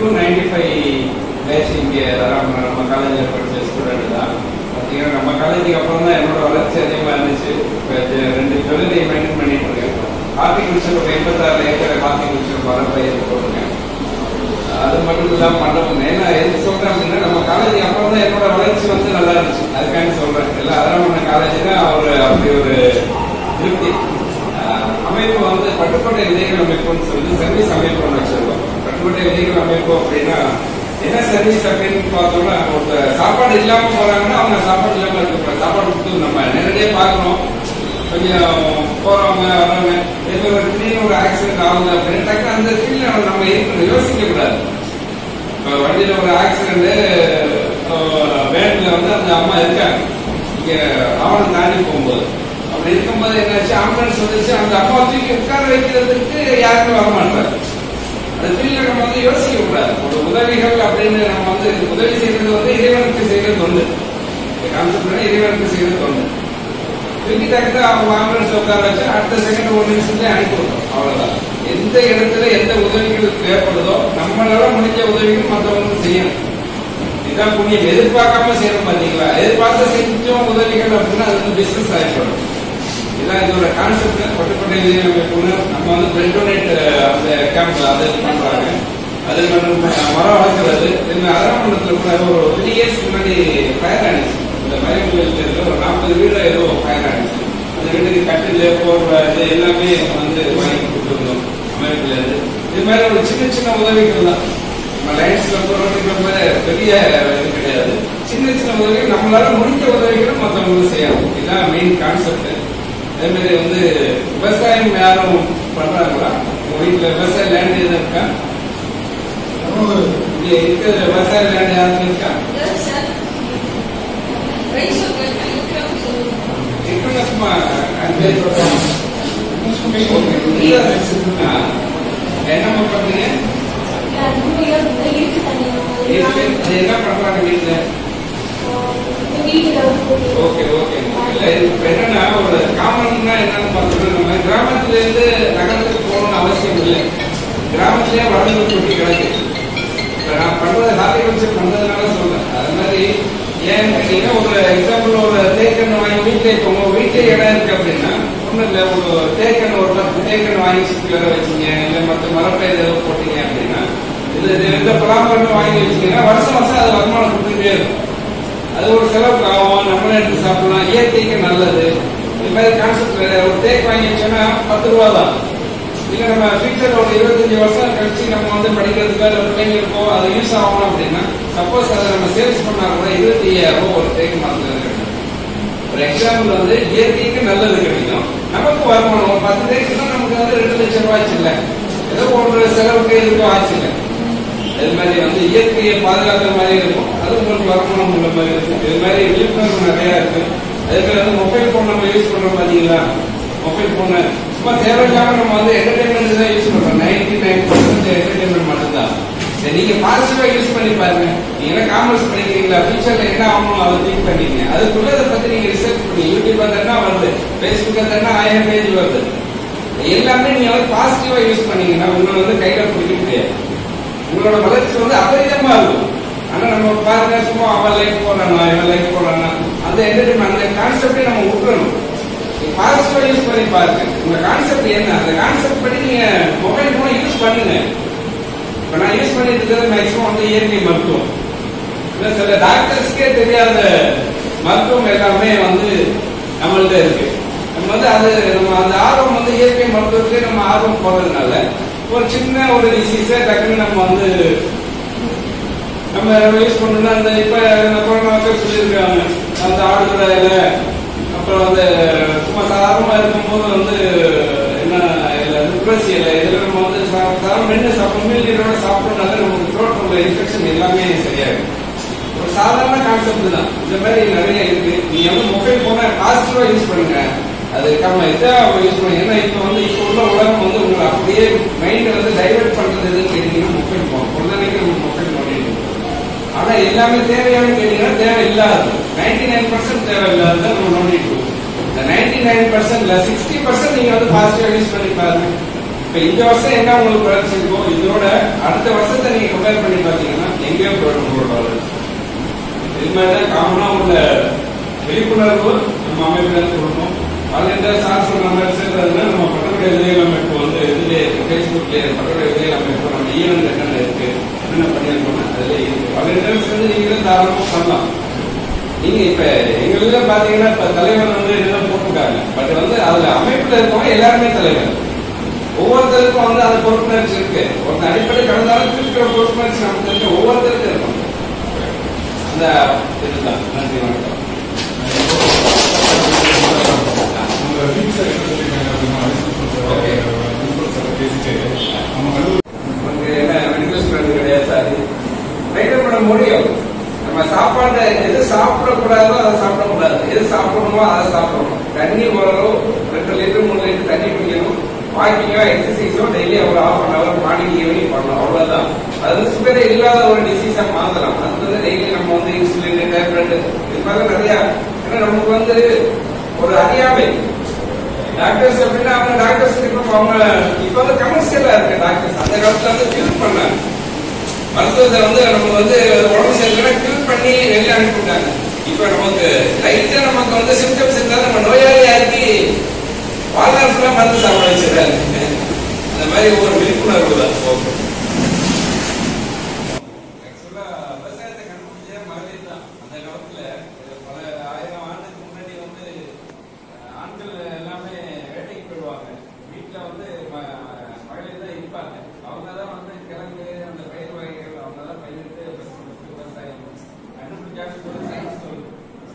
To ninety five batch இங்கே வராங்க நம்ம காலேஜில் படித்த ஸ்டூடெண்ட் தான் பார்த்தீங்கன்னா நம்ம காலேஜுக்கு அப்புறம் தான் என்னோட வளர்ச்சி அதிகமாக இருந்துச்சு இப்போ இது ரெண்டு தொழிலை மெயின்டைன் பண்ணிட்டு இருக்கேன் ஹார்டிகல்ச்சர் ஒரு எண்பத்தாறு ஏக்கர் ஹார்டிகல்ச்சர் மரப்பயிர் போட்டிருக்கேன் அது மட்டும் இல்லாம மண்டபம் ஏன்னா எதுக்கு சொல்றேன் அப்படின்னா நம்ம காலேஜ் அப்புறம் தான் என்னோட வளர்ச்சி வந்து நல்லா இருந்துச்சு அதுக்காண்டி சொல்றேன் எல்லாம் அதரமண காலேஜ்னா ஒரு அப்படி ஒரு திருப்தி ஆஹ் அமைப்பு வந்து பட்டுக்கோட்டை விதைகள் அமைப்புன்னு சொல்லி சர்வீஸ் அமைப்பு ஒன்று வச்சிருக்கோம் பட்டுக்கோட்டை விதைகள் அமைப்பு அப்படின்னா என்ன சர்வீஸ் அப்படின்னு பார்த்தோம்னா ஒரு சாப்பாடு இல்லாம போறாங்கன்னா அவங்க சாப்பாடு இல்லாம இருக்க சாப்பாடு கொடுத்து நம்ம நேரடியாக பார்க்கணும் கொஞ்சம் போறவங்க வரவங்க இப்போ ஒரு திடீர்னு ஒரு ஆக்சிடென்ட் ஆகுது அப்படின்னு டக்குனு அந்த ஃபீல்ட்ல நம்ம இருக்கணும் யோசிக்க கூடாது இப்போ வண்டியில ஒரு ஆக்சிடென்ட் வேன்ல வந்து அந்த அம்மா இருக்காங்க இங்க ஆவணம் தாண்டி போகும்போது அப்படி இருக்கும்போது என்னாச்சு ஆம்புலன்ஸ் வந்துச்சு அந்த அம்மா தூக்கி உட்கார வைக்கிறதுக்கு யாருமே வர மாட்டாங்க அந்த ஃபீல்ட்ல நம்ம வந்து யோசிக்க கூடாது ஒரு உதவிகள் அப்படின்னு நம்ம வந்து உதவி செய்யறது வந்து இறைவனுக்கு செய்யறது ஒன்று இந்த கான்செப்ட் இறைவனுக்கு செய்யறது ஒன்று தூக்கி டக்கு அவங்க ஆம்புலன்ஸ் உட்கார வச்சு அடுத்த செகண்ட் ஒரு நிமிஷத்துல அனுப்பி விடுறோம் அவ்வளவுதான் எந்த இடத்துல எந்த உதவிகள் தேவைப்படுதோ நம்மளால முடிஞ்ச உதவிகள் மற்றவங்களுக்கு செய்யணும் இதுதான் புண்ணியம் எதிர்பார்க்காம செய்யணும் பாத்தீங்களா எதிர்பார்த்து செஞ்சோம் உதவிகள் அப்படின்னா அது வந்து பிசினஸ் ஆகிப்படும் இதான் இதோட கான்செப்ட் பட்டுக்கோட்டை அமைப்புன்னு நம்ம வந்து பிளட் டொனேட் அந்த கேம்ப் அது இது பண்றாங்க அது மட்டும் மரம் வளர்க்கறது இந்த அதரமண்டலத்தில் கூட ஒரு த்ரீ இயர்ஸ் முன்னாடி ஃபயர் ஆனிச்சு இந்த மலைமுகத்தில் இருக்க ஒரு நாற்பது வீடு ஏதோ ஃபயர் ஆனிச்சு அந்த வீட்டுக்கு கட்டில் போர்வை இது எல்லாமே வந்து வாங்கி கொடுத்துருந்தோம் அமெரிக்கில இருந்து இது மாதிரி ஒரு சின்ன சின்ன உதவிகள் தான் நம்ம லைன்ஸ்ல போறதுக்கு ரொம்ப பெரிய இது கிடையாது சின்ன சின்ன உதவிகள் நம்மளால முடிஞ்ச உதவிகளும் மற்றவங்களுக்கு செய்யணும் இதுதான் மெயின் கான்செப்ட் அதே மாதிரி வந்து விவசாயம் யாரும் பண்றாங்களா உங்க வீட்டுல விவசாய லேண்ட் எதுவும் இருக்கா இங்க இருக்கிற விவசாய லேண்ட் யாருக்கும் இருக்கா இருக்குன்னா சும்மா அங்கே என்னம்மா பண்றீங்க இருக்கு. அது என்ன பண்றாங்க வீட்டுல ஓகே ஓகே இல்ல இப்ப என்னன்னா ஒரு காமன்னா என்னன்னு பார்த்தோம்னா நம்ம கிராமத்துல இருந்து நகரத்துக்கு போகணும்னு அவசியம் இல்லை கிராமத்திலேயே வளர்ந்து கொட்டி கிடக்கு இப்ப நான் பண்றது ஹார்டிகல்ச்சர் பண்றதுனால சொல்றேன் அது மாதிரி ஏன் கேட்டீங்கன்னா ஒரு எக்ஸாம்பிள் ஒரு தேக்கன் வாங்கி வீட்டுல இப்போ உங்க வீட்டுல இடம் இருக்கு அப்படின்னா ஒண்ணும் இல்ல ஒரு தேக்கன் ஒரு பத்து தேக்கன் வாங்கி சுத்தி வர வச்சீங்க இல்ல மத்த மரப்பயிர் ஏதோ போட்டீங்க அப்படின்னா இது இது எந்த பராமரிப்பு வாங்கி வச்சீங்கன்னா வருஷம் வருஷம் அது வருமானம் கொடுத்துட்டே இருக்கும் அது ஒரு செலவுக்கு ஆகும் நம்மளே எடுத்து சாப்பிடலாம் இயற்கைக்கு நல்லது இது மாதிரி கான்செப்ட் ஒரு தேக்கு வாங்கி வச்சோம்னா பத்து ரூபா தான் இல்ல நம்ம ஃபியூச்சர் ஒரு இருபத்தஞ்சு வருஷம் கழிச்சு நம்ம வந்து படிக்கிறதுக்கோ இல்லை பிள்ளைங்களுக்கோ அது யூஸ் ஆகணும் அப்படின்னா சப்போஸ் அதை நம்ம சேல்ஸ் பண்ணா கூட இருபத்தி ஐயாயிரம் ரூபாய் ஒரு தேக்கு மரத்துல கிடைக்கும் ஒரு எக்ஸாம்பிள் வந்து இயற்கைக்கு நல்லது கிடைக்கும் நமக்கு வருமானம் ஒரு பத்து தேக்குன்னா நமக்கு வந்து ரெண்டு லட்சம் ரூபாய் ஆச்சு இல்ல ஏதோ ஒரு செலவுக்கு எதுக்கும் ஆச்சு இல்லை இது மாதிரி வந்து இயற்கையை பாதுகாக்கிற மாதிரி இருக்கும் அது உங்களுக்கு வருமானம் உள்ள மாதிரி இருக்கும் இது மாதிரி விழிப்புணர்வு நிறைய இருக்கு அதே மாதிரி வந்து மொபைல் போன் நம்ம யூஸ் பண்றோம் பாத்தீங்களா மொபைல் போன் சும்மா தேவையில்லாம நம்ம வந்து என்டர்டைன்மெண்ட் தான் யூஸ் பண்றோம் நைன்டி நைன் பர்சன்ட் என்டர்டைன்மெண்ட் மட்டும்தான் சரி நீங்க பாசிட்டிவா யூஸ் பண்ணி பாருங்க நீங்க காமர்ஸ் பண்ணிக்கிறீங்களா ஃபியூச்சர்ல என்ன ஆகணும் அதை திங்க் பண்ணிக்கங்க அதுக்குள்ள அதை பத்தி நீங்க ரிசர்ச் பண்ணி யூடியூப் என்ன வருது ஃபேஸ்புக் என்ன ஆயிரம் பேஜ் வருது எல்லாமே நீங்க வந்து பாசிட்டிவா யூஸ் பண்ணீங்கன்னா உங்களை வந்து கையில பிடிக்க முடியாது உங்களோட வளர்ச்சி வந்து அபரிதமா இருக்கும் ஆனா நம்ம பாருங்க சும்மா அவன் லைக் போடுறானா இவன் லைக் போடுறானா அந்த என்டர்டைன்மெண்ட் அந்த கான்செப்டே நம்ம விட்டுறணும் பாசிட்டிவா யூஸ் பண்ணி பாருங்க உங்க கான்செப்ட் என்ன அந்த கான்செப்ட் படி நீங்க மொபைல் போனை யூஸ் பண்ணுங்க இப்ப நான் யூஸ் பண்ணிட்டு இருக்கிறது மேக்ஸிமம் வந்து இயற்கை மருத்துவம் இல்ல சில டாக்டர்ஸ்க்கே தெரியாத மருத்துவம் எல்லாமே வந்து நம்மள்ட்ட இருக்கு நம்ம வந்து அது நம்ம அந்த ஆர்வம் வந்து இயற்கை மருத்துவத்திலே நம்ம ஆர்வம் போடுறதுனால ஒரு சின்ன ஒரு டிசீஸை டக்குன்னு நம்ம வந்து நம்ம யூஸ் பண்ணணும்னா அந்த இப்ப இந்த கொரோனாவுக்கு சொல்லியிருக்காங்க அந்த ஆடுதுறை இலை அப்புறம் வந்து சும்மா சாதாரணமா இருக்கும்போது வந்து என்ன இலை துளசி இலை இதுல நம்ம வந்து சா- சாதாரண மென்று சாப்பிடும் மீல்கீரோட சாப்பிடறதுனால நமக்கு த்ரோட் உள்ள இன்ஃபெக்ஷன் எல்லாமே சரியாகும் ஒரு சாதாரண கான்செப்ட் தான் இந்த மாதிரி நிறைய இருக்கு நீங்க வந்து மொபைல் போன பாசிட்டிவா யூஸ் பண்ணுங்க அது கம்ம இதா யூஸ் பண்ணுங்க ஏன்னா இப்ப வந்து இப்ப உள்ள உலகம் வந்து உங்களை அப்படியே மைண்ட் வந்து டைவர்ட் பண்றது எதுன்னு கேட்டீங்கன்னா மொபைல் போன் குழந்தைக்கு நம்ம மொபைல் நோண்டிட்டு இருக்கோம். ஆனா எல்லாமே தேவையான கேட்டீங்கன்னா தேவை இல்லாது நைன்டி நைன் பர்சன்ட் தேவை இல்லாத நம்ம நோண்டிட்டு இருக்கோம் இந்த நைன்டி நைன் பர்சன்ட்ல சிக்ஸ்டி பர்சன்ட் நீங்க வந்து பாசிட்டிவா யூஸ் பண்ணி பாருங்க இப்ப இந்த வருஷம் என்ன உங்களுக்கு வளர்ச்சி இருக்கோ இதோட அடுத்த வருஷத்தை நீங்க கொண்டு கம்பேர் பண்ணி பார்த்தீங்கன்னா எங்கேயோ போயிடும் ஒரு டாலர் இது மாதிரி தான் காமனாக உள்ள விழிப்புணர்வு நம்ம அமைப்புல இருந்து கொடுக்கணும் அதில் சார் சொன்ன மாதிரி சேர்றதுன்னா நம்ம பட்டத்துடைய விதைகள் அமைப்பு வந்து இதுல ஃபேஸ்புக்ல பட்டத்துடைய விதைகள் அமைப்பு நம்ம ஈவெண்ட் என்னென்ன இருக்கு என்னென்ன பண்ணியிருக்கோம் அதுல இருக்கு அதில் சேர்ந்து நீங்களும் தாராளமாக பண்ணலாம் நீங்க இப்ப எங்களுக்கு பாத்தீங்கன்னா இப்ப தலைவர் வந்து இதெல்லாம் போட்டிருக்காங்க பட் வந்து அதுல அமைப்புல இருக்கவங்க எல்லாருமே தலைவர் ஒவ்வொருத்தருக்கும் வந்து அந்த பொறுப்புணர்ச்சி இருக்கு ஒருத்தர் அடிப்படை கடந்தாலும் இருக்கிற பொறுப்புணர்ச்சி நமக்கு இருக்கு ஒவ்வொருத்தருக்கும் இருக்கும் அந்த இதுதான் நன்றி வணக்கம் நம்ம வீட்ல என்ன சொல்லிருக்காங்க அப்படின்னா, Okay. principal sir பேசிட்டு, நம்ம கல்லூரி நமக்கு என்ன மெடிக்கல் ஸ்டூடெண்ட் கிடையாது சார் மெயின்டைன் பண்ண முடியும் நம்ம சாப்பாடு எது சாப்பிடக்கூடாதோ அதை சாப்பிடக்கூடாது எது சாப்பிடணுமோ அதை சாப்பிடணும் தண்ணி ஓரளவு ரெண்டு லிட்டர் மூணு லிட்டர் தண்ணி குடிக்கணும் வாக்கிங்கோ எக்ஸசைஸோ டெய்லி ஒரு half an hour morning evening பண்ணணும் அவ்வளவுதான் அது வந்து சுகரே இல்லாத ஒரு டிசீஸா மாத்தலாம் அது வந்து டெய்லி நம்ம வந்து இன்சுலின் டேப்லெட் இது மாதிரி நிறைய ஏன்னா நமக்கு வந்து ஒரு அறியாமை டாக்டர்ஸ் அப்படின்னா அவங்க டாக்டர்ஸ் இப்ப அவங்க இப்ப வந்து கமர்ஷியலா இருக்கு டாக்டர்ஸ் அந்த காலத்துல வந்து கியூர் பண்ணாங்க மருத்துவத்தை வந்து நமக்கு வந்து உடம்பு சரியில்லைன்னா கியூர் பண்ணி வெளியே அனுப்பிவிட்டாங்க இப்ப நமக்கு லைட்டா நமக்கு வந்து சிம்டம்ஸ் இருந்தாலும் நம்ம நோயாளி ஆக்கி வாழ்நாள் ஃபுல்லா மருந்து சாப்பிட வச்சிருக்காங்க அந்த மாதிரி ஒரு விழிப்புணர்வு தான் ஓகே ஆக்சுவலா விவசாயத்தை கண்டுபிடிச்சே மகளிர் தான் அந்த காலத்துல ஒரு பல ஆயிரம் ஆண்டுக்கு முன்னாடி வந்து அஹ், ஆண்கள் எல்லாமே வேட்டைக்கு போயிடுவாங்க வீட்டுல வந்து ம- மகளிர் தான் இருப்பாங்க அவங்க தான் வந்து கிழங்கு அந்த பயிர் வகைகள் அவங்க தான் பயிரிட்டு first first விவசாயம் கண்டுபிடிச்சாங்க கூட சயின்ஸ் சொல்லுது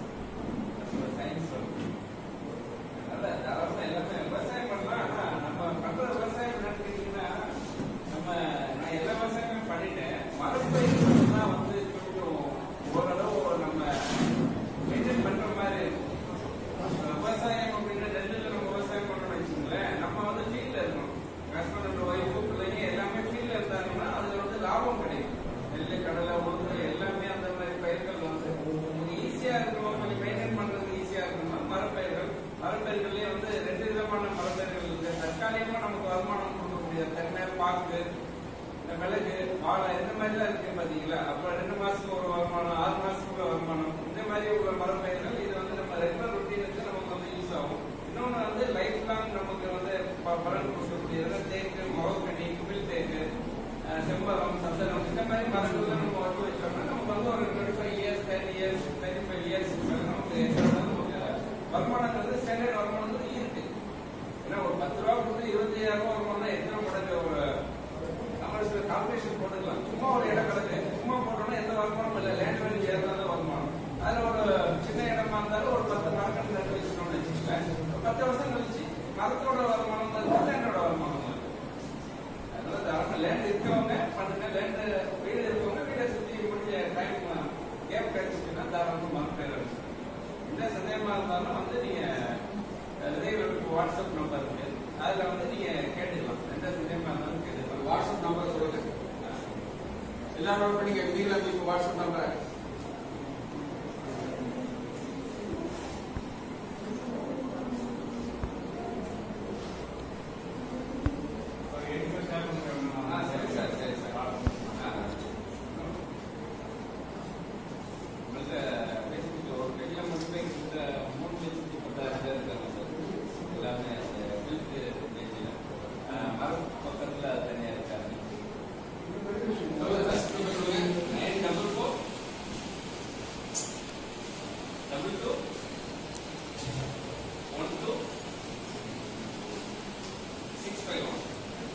சயின்ஸ் சொல்லுது அதனால தாராளமா எல்லாமே விவசாயம் பண்ணலாம் ஆனா நம்ம பண்ற விவசாயம் என்னன்னு கேட்டீங்கன்னா நம்ம நான் எல்லா விவசாயமும் பண்ணிட்டேன் மரப்பயிர் மட்டும்தான் வந்து கொஞ்சம் ஓரளவு நம்ம மெயின்டைன் பண்ற மாதிரி இருக்கும் விவசாயம் அப்படின்னா நெல்லுல நம்ம விவசாயம் பண்றோம்னு வச்சுங்களேன் நம்ம வந்து ஃபீல்ட்ல இருக்கணும் ஹஸ்பண்ட் ஒய்ஃபு பிள்ளைங்க எல்லாமே ஃபீல்ட்ல இருந்தாங்கன்னா அதுல வந்து லாபம் கிடைக்கும் நெல்லு கடலை உளுந்து எல்லாமே அந்த மாதிரி பயிர்கள் வந்து ஈஸியா இருக்கும் கொஞ்சம் மெயின்டைன் பண்றது ஈஸியா இருக்கும்னா மரப்பயிர்கள் மரப்பயிர்கள்லயே வந்து ரெண்டு விதமான மரப்பயிர்கள் இருக்கு தற்காலிகமா நமக்கு வருமானம் கொடுக்கக்கூடிய தென்னை பாக்கு இந்த மிளகு வாழை இந்த மாதிரிலாம் இருக்கு பாத்தீங்களா அப்ப ரெண்டு மாசத்துக்கு ஒரு வருமானம் ஆறு மாசத்துக்கு ஒரு வருமானம் இந்த மாதிரி உள்ள மரப்பயிர்கள் இது வந்து நம்ம ரெகுலர் ரொட்டீனுக்கு நமக்கு வந்து யூஸ் ஆகும் இன்னொன்னு வந்து லைஃப் லாங் நமக்கு வந்து ப- பலன் கொடுக்கக்கூடியது தேக்கு முகக்கடி குவில் தேக்கு அஹ், செம்பரம் சந்தனம் இந்த மாதிரி மரங்கள்ல நம்ம வளர்த்து வச்சோம்னா நமக்கு வந்து ஒரு twenty five years thirty years thirty five years நமக்கு நமக்கு வருமானங்கிறது ஸ்டாண்டர்ட் வருமானம் இருக்கு ஏன்னா ஒரு பத்து ரூபா கொடுத்து இருபத்தி ஐயாயிரம் ரூபாய் வருமானம் எத்தனை மடங்கு ஒரு நம்ம சில கால்குலேஷன் போட்டுக்கலாம் சும்மா ஒரு இடம் கிடக்கு சும்மா போட்டோம்னா எந்த வருமானம் இல்லை லேண்ட் வேல்யூ ஏறினா தான் வருமானம் அதுல ஒரு சின்ன இடமா இருந்தாலும் ஒரு பத்து மரக்கன்று நட்டு வச்சுக்கணும்னு வச்சுக்கோங்களேன் ஒரு பத்து வருஷம் கழிச்சு மரத்தோட வருமானம் தான் லேண்டோட வருமானம் தான் அதனால தாராளமா லேண்ட் இருக்கவங்க பண்ணுங்க லேண்ட் வீடு இருக்கவங்க வீடை சுத்தி முடிஞ்ச டைம் கேப் கிடைச்சிச்சுன்னா தாராளமா மரம் பேர் என்ன சந்தேகமா இருந்தாலும் வந்து நீங்க விதைகளுக்கு வாட்ஸ்அப் நம்பர் இருக்கு அதுல வந்து நீங்க கேட்டுக்கலாம் எந்த சந்தேகமா இருந்தாலும் கேட்டுக்கலாம் வாட்ஸ்அப் நம்பர் சொல்லுங்க எல்லா நோட் பண்ணிக்க நீங்களா இப்போ வாட்ஸ்அப் நம்பர் ஒரு எட்டு ஷேர் பண்ணுங்க ஆ, சரி சார் சரி சார் ஆ. உங்கள்ட்ட பேசிட்டு ஒரு பெரிய முன்பை இந்த மூணு லட்சத்தி பத்தாயிரம் பேர் இருக்காங்க சார் எல்லாமே ஹெல்த் பேஜில் மரம் பக்கத்தில் தனியாக இருக்காங்க சொல்லுங்க ஃபர்ஸ்ட் நம்பர் சொல்லுங்க nine double four double two one two six five one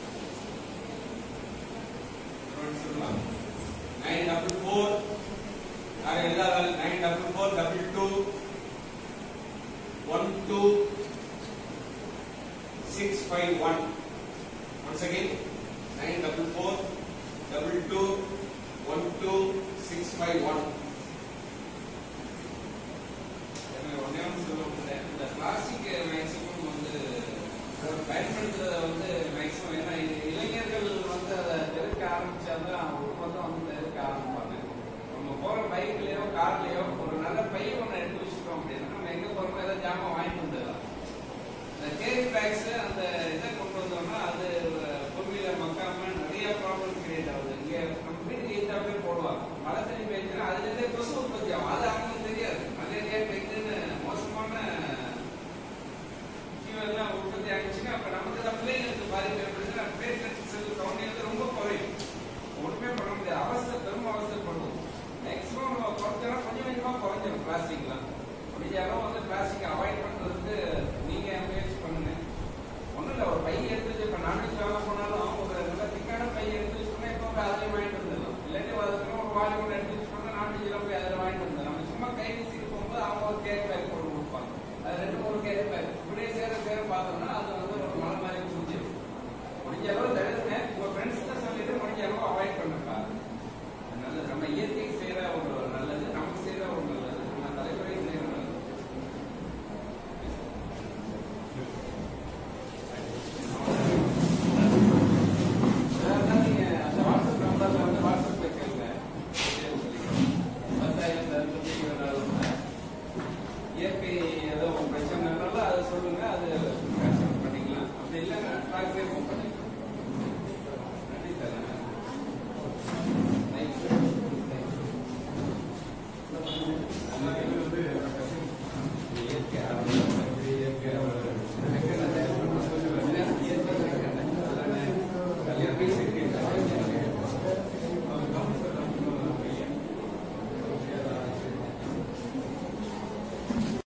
சொல்லலாம் நைன் டபுள் ஃபோர் நாங்கள் எல்லாரும் nine double four double two one two six five one once again nine double four double two one two six five one ஒன்னே ஒன்று சொல்ல முடியல இந்த plastic maximum வந்து அதை பயன்படுத்துறத வந்து மேக்சிமம் ஏன்னா இது இளைஞர்கள் வந்து அதை தெருக்க ஆரம்பிச்சாதான் ஒட்டுமொத்தம் வந்து தெருக்க ஆரம்பிப்பாங்க நம்ம போற பைக்லயோ கார்லயோ ஒரு நல்ல பை ஒன்று எடுத்து வச்சுட்டோம் அப்படின்னா நம்ம எங்க போறோமோ ஏதாவது ஜாமான் வாங்கிட்டு வந்துடலாம் இந்த கேரி பேக்ஸ் அந்த இதை கொண்டு வந்தோம்னா அது பொறுமையில மக்காம நிறைய ப்ராப்ளம் கிரியேட் ஆகுது இங்க நம்ம வீட்டுக்கு கேரி பேக் போட்டு கொடுப்பாங்க அது ரெண்டு மூணு கேரி பேக் இப்படியே சேர சேர பார்த்தோம்னா அது